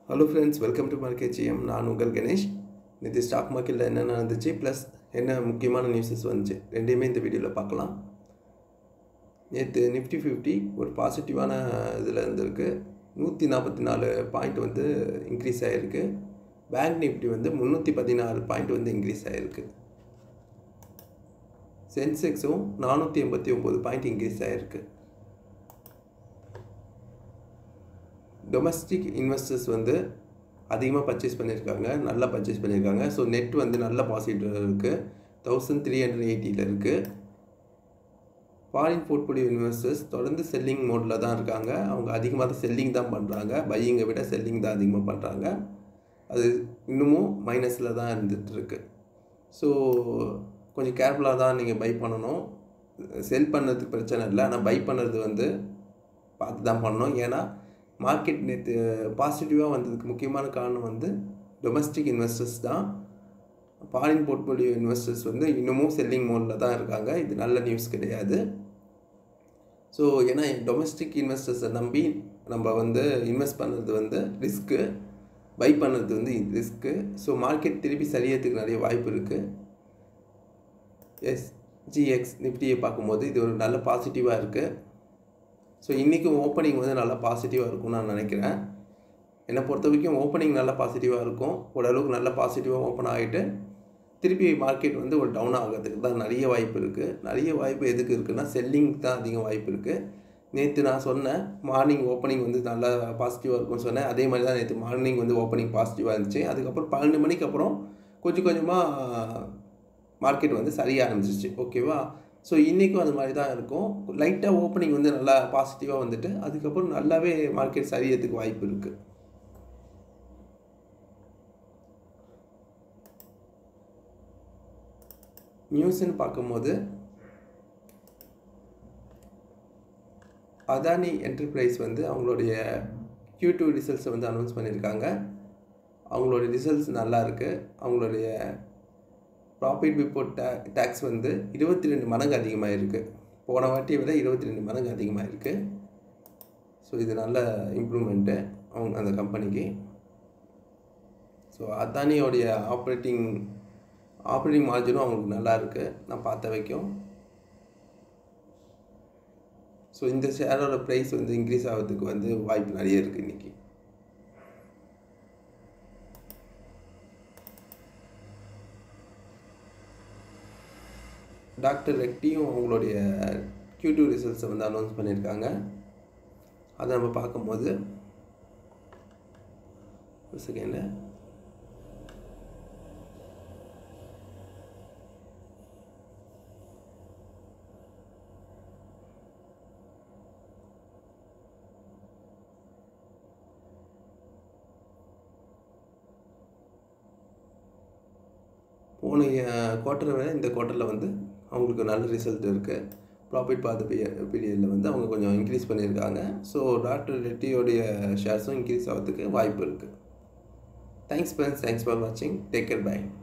hello friends welcome to market GM நான் உங்கள் கணேஷ் நேற்று ஸ்டாக் மார்க்கெட்டில் என்ன நடந்துச்சு ப்ளஸ் என்ன முக்கியமான நியூஸஸ் வந்துச்சு ரெண்டையுமே இந்த வீடியோவில் பார்க்கலாம் நேற்று நிஃப்டி ஃபிஃப்டி ஒரு பாசிட்டிவான இதில் இருந்திருக்கு நூற்றி நாற்பத்தி நாலு பாயிண்ட் வந்து இன்க்ரீஸ் ஆகிருக்கு பேங்க் நிஃப்டி வந்து முந்நூற்றி பதினாறு பாயிண்ட் வந்து இன்க்ரீஸ் ஆகிருக்கு சென்செக்ஸும் நானூற்றி எண்பத்தி ஒம்பது பாயிண்ட் இன்க்ரீஸ் ஆகிருக்கு டொமஸ்டிக் இன்வெஸ்டர்ஸ் வந்து அதிகமாக பர்ச்சேஸ் பண்ணியிருக்காங்க நல்லா பர்ச்சேஸ் பண்ணியிருக்காங்க ஸோ நெட் வந்து நல்ல பாசிட்டிவ் இருக்குது தௌசண்ட் த்ரீ ஹண்ட்ரட் எயிட்டியில் இருக்குது ஃபாரின் போர்ட்ஃபோலியோ இன்வெஸ்டர்ஸ் தொடர்ந்து செல்லிங் மோடில் தான் இருக்காங்க அவங்க அதிகமாக தான் செல்லிங் தான் பண்ணுறாங்க பையிங்கை விட செல்லிங் தான் அதிகமாக பண்ணுறாங்க அது இன்னமும் மைனஸில் தான் இருந்துகிட்ருக்கு ஸோ கொஞ்சம் கேர்ஃபுல்லாக தான் நீங்கள் பை பண்ணணும் செல் பண்ணுறதுக்கு பிரச்சனை இல்லை ஆனால் பை பண்ணுறது வந்து பார்த்து தான் பண்ணணும் ஏன்னா மார்க்கெட் நேற்று பாசிட்டிவாக வந்ததுக்கு முக்கியமான காரணம் வந்து டொமஸ்டிக் இன்வெஸ்டர்ஸ் தான் ஃபாரின் போர்ட்ஃபோலியோ இன்வெஸ்டர்ஸ் வந்து இன்னமும் செல்லிங் மோடில் தான் இருக்காங்க இது நல்ல நியூஸ் கிடையாது ஸோ ஏன்னா டொமஸ்டிக் இன்வெஸ்டர்ஸை நம்பி நம்ம வந்து இன்வெஸ்ட் பண்ணுறது வந்து ரிஸ்க்கு பை பண்ணுறது வந்து ரிஸ்க்கு ஸோ மார்க்கெட் திருப்பி சரியறதுக்கு நிறைய வாய்ப்பு இருக்குது எஸ் ஜிஎக்ஸ் நிஃப்டியை பார்க்கும்போது இது ஒரு நல்ல பாசிட்டிவாக இருக்குது ஸோ இன்றைக்கும் ஓப்பனிங் வந்து நல்லா பாசிட்டிவாக இருக்கும்னு நான் நினைக்கிறேன் என்னை பொறுத்த வரைக்கும் ஓப்பனிங் நல்லா பாசிட்டிவாக இருக்கும் ஓரளவுக்கு நல்லா பாசிட்டிவாக ஓப்பன் ஆகிட்டு திருப்பி மார்க்கெட் வந்து ஒரு டவுன் ஆகிறதுக்கு தான் நிறைய வாய்ப்பு இருக்குது நிறைய வாய்ப்பு எதுக்கு இருக்குன்னா செல்லிங் தான் அதிகம் வாய்ப்பு இருக்குது நேற்று நான் சொன்னேன் மார்னிங் ஓப்பனிங் வந்து நல்லா பாசிட்டிவாக இருக்கும்னு சொன்னேன் அதே மாதிரி தான் நேற்று மார்னிங் வந்து ஓப்பனிங் பாசிட்டிவாக இருந்துச்சு அதுக்கப்புறம் பன்னெண்டு மணிக்கு அப்புறம் கொஞ்சம் கொஞ்சமாக மார்க்கெட் வந்து சரிய ஆரம்பிச்சிச்சு ஓகேவா ஸோ இன்றைக்கும் அது மாதிரி தான் இருக்கும் லைட்டாக ஓப்பனிங் வந்து நல்லா பாசிட்டிவாக வந்துட்டு அதுக்கப்புறம் நல்லாவே மார்க்கெட் சரியறதுக்கு வாய்ப்பு இருக்குது நியூஸ்ன்னு பார்க்கும்போது அதானி என்டர்பிரைஸ் வந்து அவங்களுடைய கியூ டூ ரிசல்ட்ஸை வந்து அனௌன்ஸ் பண்ணியிருக்காங்க அவங்களுடைய ரிசல்ட்ஸ் நல்லா இருக்குது அவங்களுடைய ப்ராஃபிட் பிஃபோர் டே டேக்ஸ் வந்து இருபத்தி ரெண்டு மடங்கு அதிகமாக இருக்குது போன வாட்டியை விட இருபத்தி ரெண்டு மடங்கு அதிகமாக இருக்குது ஸோ இது நல்ல இம்ப்ரூவ்மெண்ட்டு அவங்க அந்த கம்பெனிக்கு ஸோ அதானியோடைய ஆப்ரேட்டிங் ஆப்ரேட்டிங் மார்ஜினும் அவங்களுக்கு நல்லா இருக்குது நான் பார்த்த வரைக்கும் ஸோ இந்த ஷேரோட ப்ரைஸ் வந்து இன்க்ரீஸ் ஆகிறதுக்கு வந்து வாய்ப்பு நிறைய இருக்குது இன்றைக்கி டாக்டர் ரெக்டியும் அவங்களுடைய கியூ டூ ரிசல்ட்ஸை வந்து அனௌன்ஸ் பண்ணியிருக்காங்க அதை நம்ம பார்க்கும்போது ஒரு செகண்டு போன குவார்ட்டரை விட இந்த குவார்ட்டரில் வந்து அவங்களுக்கு நல்ல ரிசல்ட் இருக்குது ப்ராஃபிட் பார்த்த பீரிய பீரியடில் வந்து அவங்க கொஞ்சம் இன்க்ரீஸ் பண்ணியிருக்காங்க ஸோ டாக்டர் ரெட்டியோடைய ஷேர்ஸும் இன்க்ரீஸ் ஆகிறதுக்கு வாய்ப்பு இருக்குது தேங்க்ஸ் ஃப்ரெண்ட்ஸ் தேங்க்ஸ் ஃபார் வாட்சிங் டேக் கேர் பை